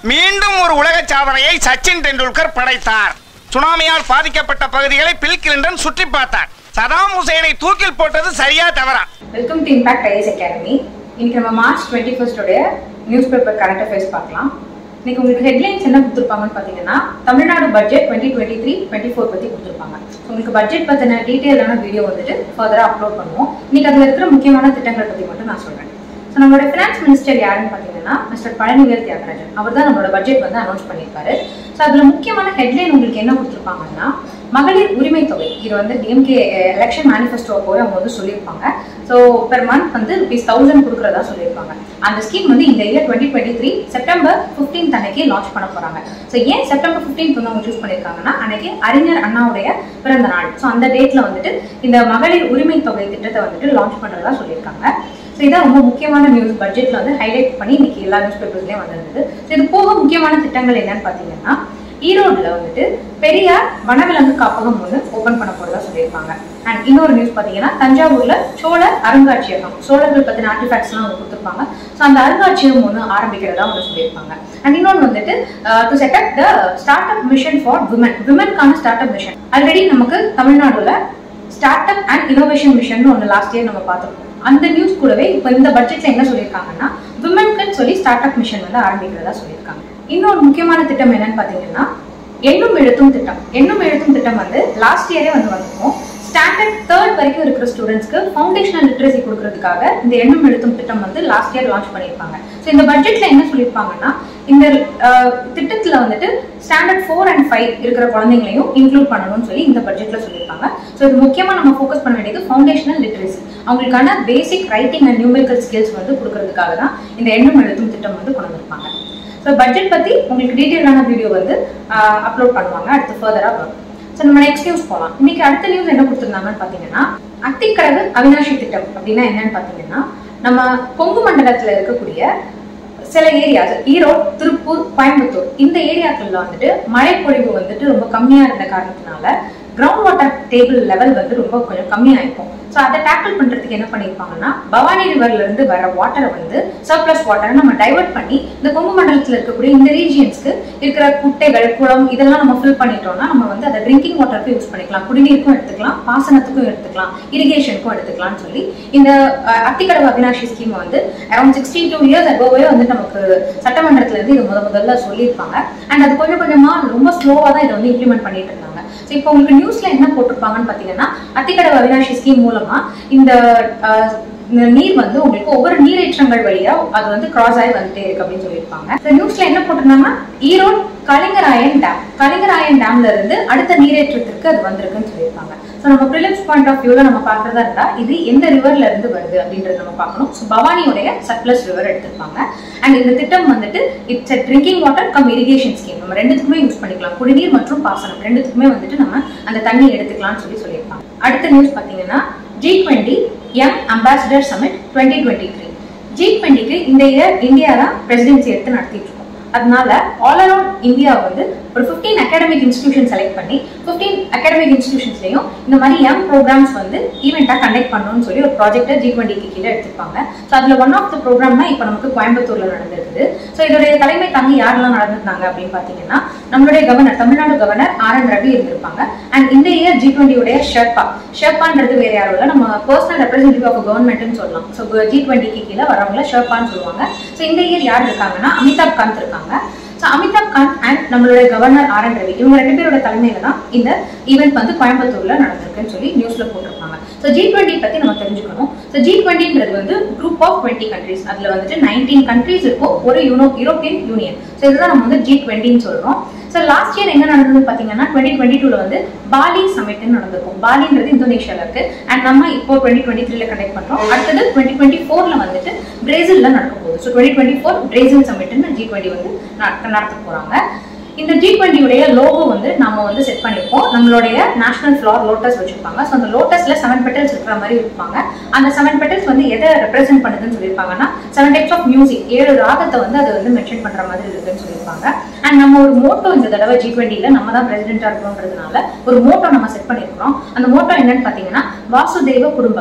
மீண்டும் ஒரு உலக சாதனையை சச்சின் டெண்டுல்கர் படைத்தார் சுனாமியால் பாதிக்கப்பட்ட பகுதிகளை பில் கிளின்டன் சுற்றி பார்த்தார் சதாம் ஹுசேனை தூக்கில் போட்டது சரியா தவறா welcome to impact IAS academy இன்னைக்கு நம்ம மார்ச் டுவெண்ட்டி ஃபர்ஸ்டோடைய நியூஸ் பேப்பர் கரண்ட் அஃபேர்ஸ் பார்க்கலாம் இன்னைக்கு உங்களுக்கு ஹெட்லைன்ஸ் என்ன கொடுத்துருப்பாங்கன்னு பார்த்தீங்கன்னா Tamil Nadu budget twenty twenty three twenty four பற்றி கொடுத்துருப்பாங்க உங்களுக்கு பட்ஜெட் பற்றின டீட்டெயிலான வீடியோ வந்துட்டு ஃபர்தராக அப்லோட் பண்ணுவோம் இன்னைக்கு அதில் இருக்கிற முக்கியமான திட்டங்கள் பற்றி மட்டும் நான் சொல்கிறேன் ஸோ நம்மளோட ஃபினான்ஸ் மினிஸ்டர் யாருன்னு பார்த்தீங்கன்னா மிஸ்டர் பழனிவேல் தியாகராஜன் அவர் தான் நம்மளோட பட்ஜெட் வந்து அனௌன்ஸ் பண்ணியிருக்காரு ஸோ அதில் முக்கியமான ஹெட்லைன் உங்களுக்கு என்ன கொடுத்துருப்பாங்கன்னா மகளிர் உரிமை தொகை இது வந்து டிஎம்கே எலெக்ஷன் மேனிஃபெஸ்டோ போய் அவங்க வந்து சொல்லியிருப்பாங்க ஸோ பெர் மந்த் வந்து ருபீஸ் தௌசண்ட் கொடுக்குறதா சொல்லியிருப்பாங்க அந்த ஸ்கீம் வந்து இந்த year twenty twenty three September fifteenth அன்னைக்கு லான்ச் பண்ண போறாங்க ஸோ ஏன் செப்டம்பர் ஃபிஃப்டீன்த் வந்து அவங்க சூஸ் பண்ணியிருக்காங்கன்னா அன்னைக்கு அறிஞர் அண்ணாவுடைய பிறந்த நாள் ஸோ அந்த டேட்ல வந்துட்டு இந்த மகளிர் உரிமை தொகை திட்டத்தை வந்துட்டு லான்ச் பண்றதா சொல்லியிருக்காங்க ஸோ இதான் ரொம்ப முக்கியமான நியூஸ் பட்ஜெட்ல வந்து ஹைலைட் பண்ணி இன்னைக்கு எல்லா நியூஸ் பேப்பர்ஸ்லயும் வந்திருந்தது ஸோ இது போக முக்கியமான திட்டங்கள் என்னன்னு பார்த்தீங்கன்னா ஈரோடுல வந்துட்டு பெரியார் வனவிலங்கு காப்பகம் ஒன்று ஓபன் பண்ண போறதா சொல்லியிருப்பாங்க அண்ட் இன்னொரு நியூஸ் பார்த்தீங்கன்னா தஞ்சாவூர்ல சோழர் அருங்காட்சியகம் சோழர்கள் பத்தின ஆர்டிஃபேக்ட்ஸ் எல்லாம் அவங்க கொடுத்துருப்பாங்க ஸோ அந்த அருங்காட்சியகம் ஒன்று ஆரம்பிக்கிறதா ஒன்று சொல்லியிருப்பாங்க அண்ட் இன்னொன்று வந்துட்டு to set up the start up mission for women விமனுக்கான ஸ்டார்ட் அப் மிஷன் ஆல்ரெடி நமக்கு தமிழ்நாடுல start up and innovation mission ஒன்று லாஸ்ட் இயர் நம்ம பார்த்துருக்கோம் அந்த நியூஸ் கூடவே இப்போ இந்த பட்ஜெட்ல என்ன சொல்லியிருக்காங்கன்னா விமன்க்குன்னு சொல்லி ஸ்டார்ட் அப் மிஷன் வந்து ஆரம்பிக்கிறதா சொல்லியிருக்காங்க இன்னொரு முக்கியமான திட்டம் என்னன்னு பார்த்தீங்கன்னா எண்ணும் எழுத்தும் திட்டம் எண்ணும் எழுத்தும் திட்டம் வந்து லாஸ்ட் இயரே வந்து வந்திருக்கும் ஸ்டாண்டர்ட் தேர்ட் வரைக்கும் இருக்கிற ஸ்டூடெண்ட்ஸ்க்கு ஃபவுண்டேஷனல் லிட்ரஸி கொடுக்கறதுக்காக இந்த எண்ணும் எழுத்தும் திட்டம் வந்து லாஸ்ட் இயர் லான்ச் பண்ணியிருப்பாங்க ஸோ இந்த பட்ஜெட்ல என்ன சொல்லியிருப்பாங்கன்னா இந்த அஹ், திட்டத்துல வந்துட்டு ஸ்டாண்டர்ட் ஃபோர் அண்ட் ஃபைவ் இருக்கிற குழந்தைங்களையும் இன்க்ளூட் பண்ணணும்னு சொல்லி இந்த பட்ஜெட்ல சொல்லியிருப்பாங்க ஸோ இது முக்கியமா நம்ம ஃபோக்கஸ் பண்ண வேண்டியது ஃபவுண்டேஷனல் லிட்ரஸி அவங்களுக்கான basic writing and numerical skills வந்து கொடுக்கறதுக்காக தான் இந்த எண்ணும் எழுத்தும் திட்டம் வந்து கொண்டு வந்திருப்பாங்க ஸோ பட்ஜெட் பத்தி உங்களுக்கு டீட்டெயிலான வீடியோ வந்து அப்லோட் பண்ணுவாங்க அடுத்து ஃபர்தரா வரும் ஸோ நம்ம நெக்ஸ்ட் நியூஸ் போகலாம் இன்னைக்கு அடுத்த நியூஸ் என்ன கொடுத்துருந்தாங்கன்னு பார்த்தீங்கன்னா அத்திக்கடவு அவினாஷி திட்டம் அப்படின்னா என்னன்னு பார்த்தீங்கன்னா நம்ம கொங்கு மண்டலத்தில் இருக்கக்கூடிய சில ஏரியாஸ் ஈரோடு திருப்பூர் கோயம்புத்தூர் இந்த ஏரியாக்கள்ல வந்துட்டு மழை பொழிவு வந்துட்டு ரொம்ப கம்மியா இருந்த காரணத்தினால கிரவுண்ட் வாட்டர் டேபிள் லெவல் வந்து ரொம்ப கொஞ்சம் கம்மியாயிருக்கும் ஸோ அதை டேக்கிள் பண்றதுக்கு என்ன பண்ணியிருப்பாங்கன்னா பவானி ரிவர்ல இருந்து வர வாட்டரை வந்து சர்ப்ளஸ் வாட்டரை நம்ம டைவர்ட் பண்ணி இந்த கொங்கு மண்டலத்தில் இருக்கக்கூடிய இந்த ரீஜியன்ஸ்க்கு இருக்கிற குட்டைகள் குளம் இதெல்லாம் நம்ம ஃபில் பண்ணிட்டோம்னா நம்ம வந்து அதை ட்ரிங்கிங் வாட்டருக்கு யூஸ் பண்ணிக்கலாம் குடிநீருக்கும் எடுத்துக்கலாம் பாசனத்துக்கும் எடுத்துக்கலாம் இரிகேஷனுக்கும் எடுத்துக்கலாம்னு சொல்லி இந்த அஹ், அத்திக்கடவு அவினாஷி ஸ்கீம் வந்து அரௌண்ட் சிக்ஸ்டி டூ இயர்ஸ் அகோவே வந்து நமக்கு சட்டமன்றத்துல இருந்து இது முத முதல்ல சொல்லியிருப்பாங்க அண்ட் அது கொஞ்சம் கொஞ்சமா ரொம்ப ஸ்லோவா தான் இதை வந்து இம்ப்ளிமெண்ட் பண்ணிட்டு இருந்தாங்க ஸோ இப்போ உங்களுக்கு நியூஸ்ல என்ன போட்டிருப்பாங்கன்னு பாத்தீங்கன்னா அத்திக்கடவு அவினாஷி ஸ்கீம் மூலமா இந்த அஹ், இந்த நீர் வந்து உங்களுக்கு ஒவ்வொரு நீரேற்றங்கள் வழியா அது வந்து கிராஸ் ஆகி வந்துட்டே இருக்கு அப்படின்னு சொல்லியிருப்பாங்க இந்த நியூஸ்ல என்ன போட்டிருந்தாங்கன்னா ஈரோடு கலிங்கராயன் டேம் கலிங்கராயன் டேம்ல இருந்து அடுத்த நீரேற்றத்திற்கு அது வந்திருக்குன்னு சொல்லியிருப்பாங்க ஸோ நம்ம ப்ரிலிம்ஸ் பாயிண்ட் ஆஃப் வியூல நம்ம பார்க்கறதா இருந்தா இது எந்த ரிவர்ல இருந்து வருது அப்படின்றத நம்ம பார்க்கணும் ஸோ பவானியோடைய சப்ளஸ் ரிவர் எடுத்திருப்பாங்க அண்ட் இந்த திட்டம் வந்துட்டு it's a drinking water cum irrigation scheme நம்ம ரெண்டுத்துக்குமே யூஸ் பண்ணிக்கலாம் குடிநீர் மற்றும் பாசனம் ரெண்டுத்துக்குமே வந்துட்டு நம்ம அந்த தண்ணி எடுத்துக்கலாம்னு சொல்லி சொல்லியிருப்பாங்க அடுத்த நியூஸ் பார்த்தீங்கன்னா G twenty M ambassador summit twenty twenty three G டுவெண்ட்டிக்கு இந்த இயர் இந்தியா தான் பிரசிடென்சி எடுத்து நடத்திட்டு இருக்கோம் அதனால ஆல் அரௌண்ட் இந்தியா வந்து ஒரு 15 அகாடமிக் இன்ஸ்டிடியூஷன் செலக்ட் பண்ணி 15 அகாடமிக் இன்ஸ்டிடியூஷன்ஸ்லையும் இந்த மாதிரி யங் ப்ரோக்ராம்ஸ் வந்து ஈவெண்ட்டாக கண்டக்ட் பண்ணணும்னு சொல்லி ஒரு ப்ராஜெக்ட்டை ஜி டுவெண்ட்டிக்கு கீழே எடுத்திருப்பாங்க ஸோ அதில் ஒன் ஆஃப் த ப்ரோக்ராம் தான் இப்போ நமக்கு கோயம்புத்தூர்ல நடந்திருக்குது ஸோ இதோடைய தலைமை தாங்கி யாரெல்லாம் நடந்திருந்தாங்க அப்படின்னு பார்த்தீங்கன்னா நம்மளுடைய governor Tamil Nadu governor R N Ravi இருந்திருப்பாங்க அண்ட் இந்த இயர் ஜி டுவெண்ட்டியோடைய ஷெர்பா ஷெர்பான்றது வேற யாரும் இல்லை நம்ம பர்சனல் ரெப்ரஸன்டேட்டிவ் ஆஃப் கவர்மெண்ட்னு சொல்லலாம் ஸோ ஜி டுவெண்ட்டிக்கு கீழே வரவங்கள ஷெர்பான்னு சொல்லுவாங்க ஸோ இந்த இயர் யார் இருக்காங்கன்னா அமிதாப் காந்த் இருக்காங்க ஸோ அமிதாப் காந்த் அண்ட் நம்மளுடைய கவர்னர் ஆர் என் ரவி இவங்க ரெண்டு பேரோட தலைமையில தான் இந்த ஈவெண்ட் வந்து கோயம்புத்தூர்ல நடந்திருக்குன்னு சொல்லி நியூஸ்ல போட்டிருப்பாங்க ஸோ ஜி டுவெண்ட்டி பத்தி நம்ம தெரிஞ்சுக்கணும் ஸோ ஜி டுவெண்ட்டின்றது வந்து குரூப் ஆஃப் டுவெண்ட்டி கண்ட்ரீஸ் அதுல வந்துட்டு நைன்டீன் கண்ட்ரீஸ் இருக்கும் ஒரு யூனோ யூரோப்பியன் யூனியன் ஸோ இதுதான் நம்ம வந்து ஜி டுவெண்ட்டின்னு சொல்றோம் ஸோ லாஸ்ட் இயர் என்ன நடந்ததுன்னு பார்த்தீங்கன்னா டுவெண்ட்டி டுவெண்ட்டி டூல வந்து பாலி சமிட்னு நடந்திருக்கும் பாலின்றது இந்தோனேஷியால இருக்கு அண்ட் நம்ம இப்போ டுவெண்ட்டி டுவெண்ட்டி த்ரீல கண்டக்ட் பண்றோம் அடுத்தது டுவெண்ட்டி டுவெண்ட்டி ஃபோர்ல வந்துட்டு பிரேசில்ல நடக்க போகுது so twenty twenty four Brazil சமிட்னு ஜி டுவெண்ட்டி வந்து நட- நடத்த போறாங்க இந்த ஜி டுவெண்ட்டியுடைய லோகோ வந்து நம்ம வந்து செட் பண்ணியிருப்போம் நம்மளுடைய நேஷனல் ஃபிளார் லோட்டஸ் வச்சிருப்பாங்க ஸோ அந்த லோட்டஸ்ல செவன் பெட்டல்ஸ் இருக்கிற மாதிரி இருப்பாங்க அந்த செவன் பெட்டல்ஸ் வந்து எதை ரெப்ரசென்ட் பண்ணுதுன்னு சொல்லியிருப்பாங்கன்னா செவன் டைப்ஸ் ஆஃப் மியூசிக் ஏழு ராகத்தை வந்து அது வந்து மென்ஷன் பண்ற மாதிரி இருக்குன்னு சொல்லியிருப்பாங்க அண்ட் நம்ம ஒரு மோட்டோ இந்த தடவை ஜி டுவெண்ட்டில நம்ம தான் பிரசிடென்டா இருக்கணுன்றதுனால ஒரு மோட்டோ நம்ம செட் பண்ணியிருக்கிறோம் அந்த மோட்டோ என்னன்னு பார்த்தீங்கன்னா Vasudhaiva Kutumbakam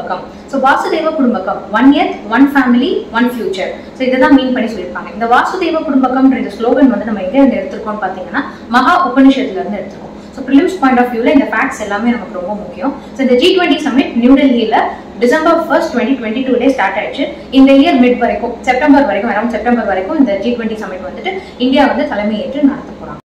so Vasudhaiva Kutumbakam one earth one family one future so இதை தான் மீன் பண்ணி சொல்லியிருப்பாங்க இந்த வாசுதேவ குடும்பகம்ன்ற இந்த ஸ்லோகன் வந்து நம்ம எங்க இருந்து எடுத்திருக்கோம்னு பார்த்தீங்கன்னா மகா உபனிஷத்துல இருந்து எடுத்திருக்கோம் ஸோ ப்ரிலிம்ஸ் பாயிண்ட் ஆஃப் வியூல இந்த ஃபேக்ட்ஸ் எல்லாமே நமக்கு ரொம்ப முக்கியம் ஸோ இந்த ஜி டுவெண்ட்டி சமிட் நியூ டெல்லியில டிசம்பர் ஃபர்ஸ்ட் டுவெண்ட்டி டுவெண்ட்டி டூலே ஸ்டார்ட் ஆயிடுச்சு இந்த இயர் மிட் வரைக்கும் செப்டம்பர் வரைக்கும் அரௌண்ட் செப்டம்பர் வரைக்கும் இந்த ஜி டுவெண்ட்டி சமிட் வந்துட்டு இந்தியா வந்து தலைமையேற்று நடத்த போறாங்க